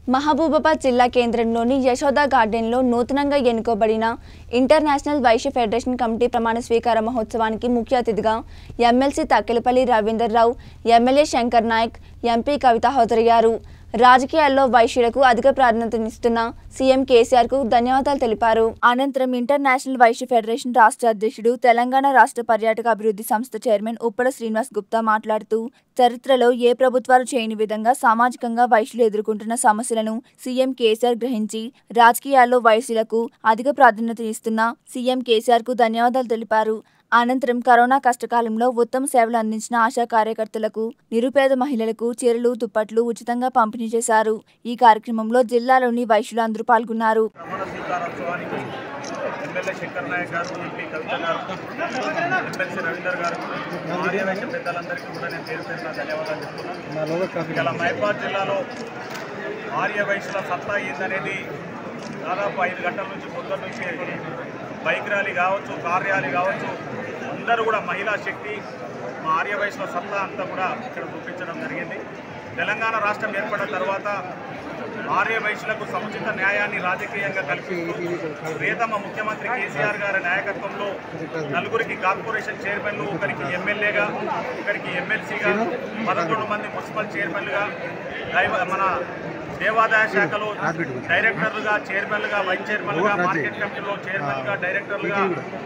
మహబూబాబాద్ జిల్లా కేంద్రంలోని యశోద గార్డెన్లో నూతనంగా ఎన్నుకోబడిన ఇంటర్నేషనల్ వైశ్య ఫెడరేషన్ కమిటీ ప్రమాణ స్వీకార మహోత్సవానికి ముఖ్య అతిథిగా MLC Takkellapalli Ravinder Rao MLA Shankar Naik MP Kavitha హాజరయ్యారు రాజకీయాల్లో వైశ్యులకు అధిక ప్రాధాన్యతనిస్తున్న సీఎం కేసీఆర్ కు ధన్యవాదాలు తెలిపారు అనంతరం ఇంటర్నేషనల్ వైశ్య ఫెడరేషన్ రాష్ట్ర అధ్యక్షుడు తెలంగాణ రాష్ట్ర పర్యాటక అభివృద్ధి సంస్థ చైర్మన్ ఉప్పల శ్రీనివాస్ గుప్తా మాట్లాడుతూ చరిత్రలో ఏ ప్రభుత్వాలు చేయని విధంగా సామాజికంగా వైశ్యులు ఎదుర్కొంటున్న సమస్యలను సీఎం కేసీఆర్ గ్రహించి రాజకీయాల్లో వైశ్యులకు అధిక ప్రాధాన్యత ఇస్తున్న సీఎం కేసీఆర్ కు ధన్యవాదాలు తెలిపారు అనంతరం కరోనా కష్టకాలంలో ఉత్తమ సేవలు అందించిన ఆశా కార్యకర్తలకు నిరుపేద మహిళలకు చీరలు దుప్పట్లు ఉచితంగా పంపిణీ చేశారు ఈ కార్యక్రమంలో జిల్లాలోని వైశ్యులు అందరూ పాల్గొన్నారు ప్రమాణ స్వీకారోత్సవానికి ఎమ్మెల్యే శంకర్ నాయక్ గారు ఎంపీ కవిత గారు ఎమ్మెల్సీ రవీందర్ గారు ఆర్యవైశ్య పెద్దలందరికీ కూడా నేను పేరు పేరున ధన్యవాదాలు చెప్తున్నాను ఇలా మైబాద్ జిల్లాలో ఆర్యవైశ్యుల సత్తా ఏందనేది దాదాపు ఐదు గంటల నుంచి పొద్దున్న నుంచి బైక్ ర్యాలీ కావచ్చు కార్ ర్యాలీ కావచ్చు అందరూ కూడా మహిళా శక్తి మా ఆర్యవైశ్యుల సత్తా అంతా కూడా ఇక్కడ చూపించడం జరిగింది తెలంగాణ రాష్ట్రం ఏర్పడిన తర్వాత ఆర్య వైశ్యులకు సముచిత న్యాయాన్ని రాజకీయంగా కల్పిస్తూ ప్రియతమ ముఖ్యమంత్రి కేసీఆర్ గారి నాయకత్వంలో నలుగురికి కార్పొరేషన్ చైర్మన్లు ఒకరికి ఎమ్మెల్యేగా ఒకరికి ఎమ్మెల్సీగా పదకొండు మంది మున్సిపల్ చైర్మన్లుగా దైవ మన దేవాదాయ శాఖలో డైరెక్టర్లుగా చైర్మన్లుగా వైస్ చైర్మన్లుగా మార్కెట్ కమిటీలో చైర్మన్గా డైరెక్టర్లుగా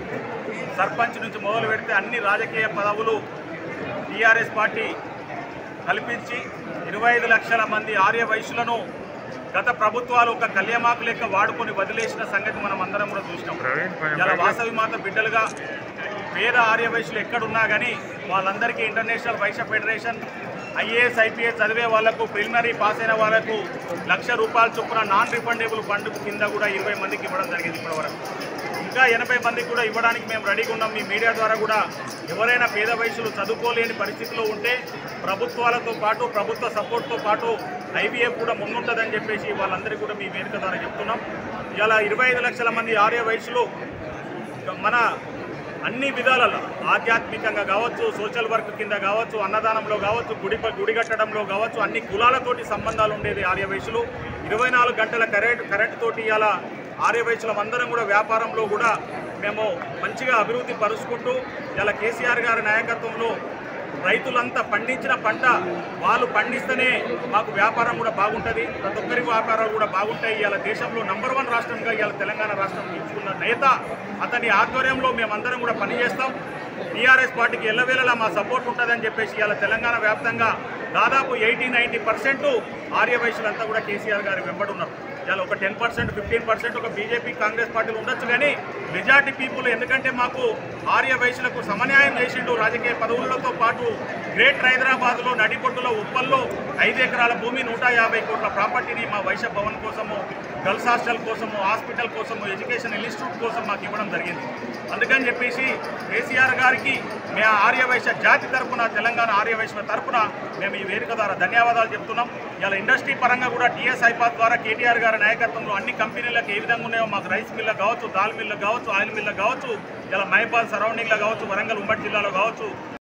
సర్పంచ్ నుంచి మొదలు పెడితే అన్ని రాజకీయ పదవులు టీఆర్ఎస్ పార్టీ కల్పించి ఇరవై ఐదు లక్షల మంది ఆర్య వైశ్యులను గత ప్రభుత్వాలు ఒక కళ్యామాకు లెక్క వాడుకొని వదిలేసిన సంగతి మనం అందరం కూడా చూసినాం ఇలా వాసవి మాత బిడ్డలుగా పేద ఆర్య వైశ్యులు ఎక్కడున్నా కానీ వాళ్ళందరికీ international Vaishya federation IAS IPS చదివే వాళ్లకు ప్రిలిమినరీ పాస్ అయిన వాళ్లకు లక్ష రూపాయల చొప్పున నాన్ రిఫండబుల్ ఫండ్ కింద కూడా ఇరవై మందికి ఇవ్వడం జరిగింది ఇప్పటివరకు ఇంకా ఎనభై మందికి కూడా ఇవ్వడానికి మేము రెడీగా ఉన్నాం మీ మీడియా ద్వారా కూడా ఎవరైనా పేద వయసులు చదువుకోలేని పరిస్థితిలో ఉంటే ప్రభుత్వాలతో పాటు ప్రభుత్వ సపోర్ట్తో పాటు ఐవీఎఫ్ కూడా ముందుంటుందని చెప్పేసి వాళ్ళందరికీ కూడా మీ వేదిక ద్వారా చెప్తున్నాం ఇలా ఇరవై ఐదు లక్షల మంది ఆర్య వయసులు మన అన్ని విధాలలో ఆధ్యాత్మికంగా కావచ్చు సోషల్ వర్క్ కింద కావచ్చు అన్నదానంలో కావచ్చు గుడి గుడి కట్టడంలో కావచ్చు అన్ని కులాలతోటి సంబంధాలు ఉండేది ఆర్యవైశ్యులు ఇరవై నాలుగు గంటల కరెంట్ కరెంట్ తోటి ఇలా ఆర్యవైశ్యులం అందరం కూడా వ్యాపారంలో కూడా మేము మంచిగా అభివృద్ధి పరుచుకుంటూ ఇలా కేసీఆర్ గారి నాయకత్వంలో రైతులంతా పండించిన పంట వాళ్ళు పండిస్తేనే మాకు వ్యాపారం కూడా బాగుంటుంది ప్రతి ఒక్కరి వ్యాపారాలు కూడా బాగుంటాయి ఇవాళ దేశంలో నంబర్ వన్ రాష్ట్రంగా ఇవాళ తెలంగాణ రాష్ట్రం తీసుకున్న నేత అతని ఆధ్వర్యంలో మేమందరం కూడా పనిచేస్తాం టీఆర్ఎస్ పార్టీకి ఎల్లవేళలా మా సపోర్ట్ ఉంటుందని చెప్పేసి ఇవాళ తెలంగాణ వ్యాప్తంగా దాదాపు ఎయిటీ నైంటీ పర్సెంట్ ఆర్య వయసులంతా కూడా కేసీఆర్ గారి వెంబడున్నారు ఇవాళ ఒక టెన్ పర్సెంట్ ఫిఫ్టీన్ పర్సెంట్ ఒక బీజేపీ కాంగ్రెస్ పార్టీలు ఉండొచ్చు కానీ మెజార్టీ పీపుల్ ఎందుకంటే మాకు ఆర్య వయసులకు సమన్యాయం చేసిండు రాజకీయ పదవులతో పాటు గ్రేటర్ హైదరాబాద్లో నడిపొట్టులో ఉప్పల్లో ఐదు ఎకరాల భూమి నూట యాభై కోట్ల ప్రాపర్టీని మా వైశ్య భవన్ కోసము గర్ల్స్ హాస్టల్ కోసము హాస్పిటల్ కోసము ఎడ్యుకేషన్ ఇన్స్టిట్యూట్ కోసం మాకు ఇవ్వడం జరిగింది అందుకని చెప్పేసి కేసీఆర్ గారికి మే ఆర్య వైశ్య జాతి తరపున తెలంగాణ ఆర్య వైశ్య తరపున మేము ఈ వేదిక ద్వారా ధన్యవాదాలు చెప్తున్నాం ఇలా ఇండస్ట్రీ పరంగా కూడా టీఎస్ ఐపాత్ ద్వారా కేటీఆర్ గారి నాయకత్వంలో అన్ని కంపెనీలకు ఏ విధంగా ఉన్నాయో మాకు రైస్ మిల్లు కావచ్చు దాల్ మిల్లు కావచ్చు ఆయిల్ మిల్లు కావచ్చు ఇలా మైబాద్ సరౌండింగ్లో కావచ్చు వరంగల్ ఉమ్మడి జిల్లాలో కావచ్చు